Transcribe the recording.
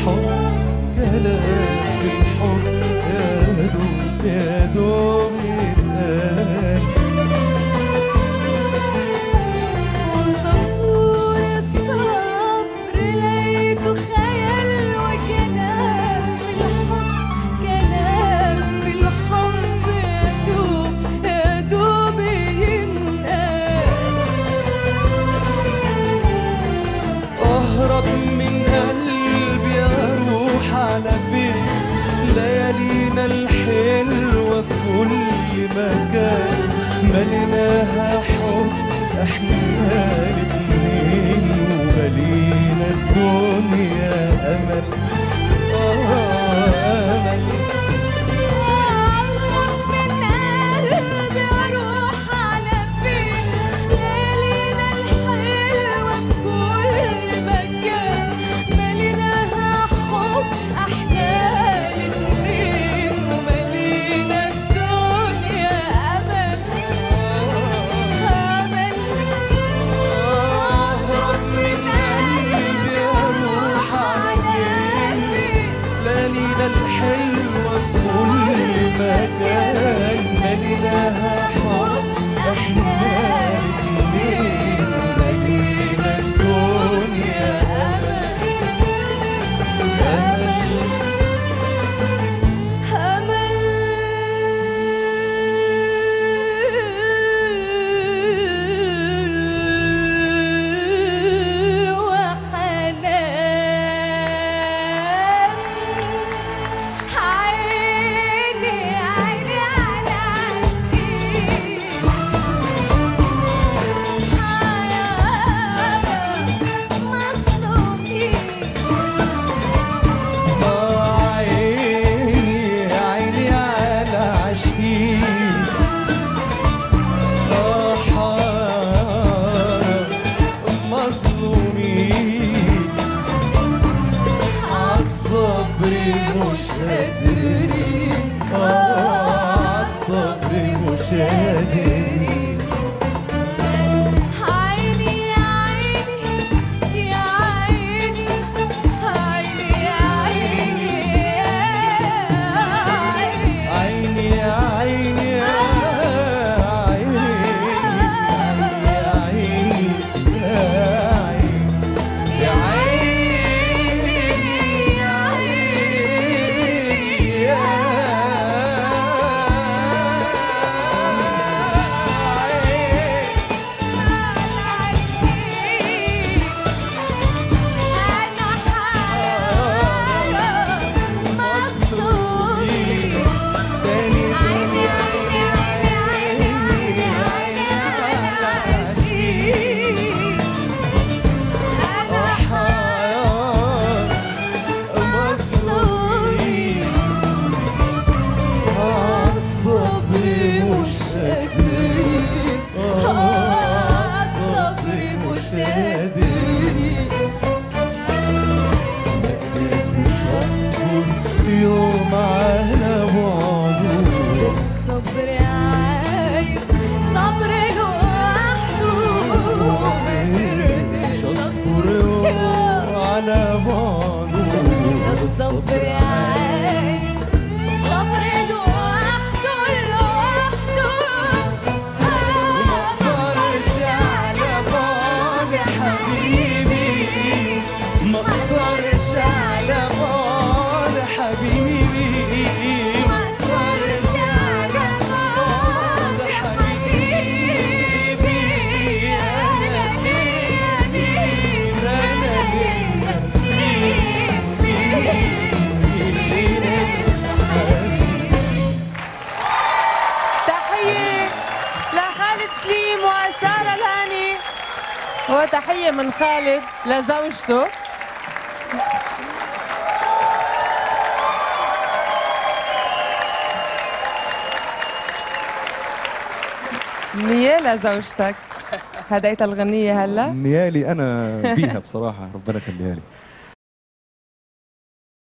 الحب كلام في الحب يا دوب يا دوب يتقال وصفور الصبر لقيته خيال وكلام في الحب كلام في الحب يا دوب يا دوب ينقال اهرب من قلبي اروح على فين ليالينا الحلوة في كل مكان مليناها حب احنا الاتنين وملينا الدنيا امل آه امل أهرب من قلبي أروح على فين ليالينا الحلوة في كل مكان مليناها حب إحنا الاتنين وملينا الدنيا أمل أمل اهرب من قلبي اروح على فين ليالينا الحلوة في كل مكان مليناها حب احنا الاتنين ملينا الدنيا أمل أمل وحنان عيني عيني على عشقي مصدومين آه عيني عيني على عشقي آه حار مظلومين عالصبر مش قادرين آه عالصبر مش قادرين عيني يا عيني يا عيني عيني يا عيني يا عيني عيني يا عيني يا عيني يا عيني يا عيني يا عيني يا عيني يا عيني أنا حالة مصدومين تاني عيني عيني عيني عيني عيني على عشقي أنا حياة مظلومين عالصبر مش قادرين الصبر مش قادرين مقدرتش اصبر يوم على بعده الصبر عايز صبر لوحده مقدرتش اصبر يوم على بعده الصبر عايز صبر لوحده لوحده مقدرش على بعد حبيبي مقدرش على بعد حبيبي مقدرش على بعد حبيبي انا ليا مين انا ليا مين تحية لخالد سليم وسارة الهاني وتحية من خالد لزوجته نية لزوجتك هديت الغنية هلا نيالي انا بيها بصراحه ربنا يخليها لي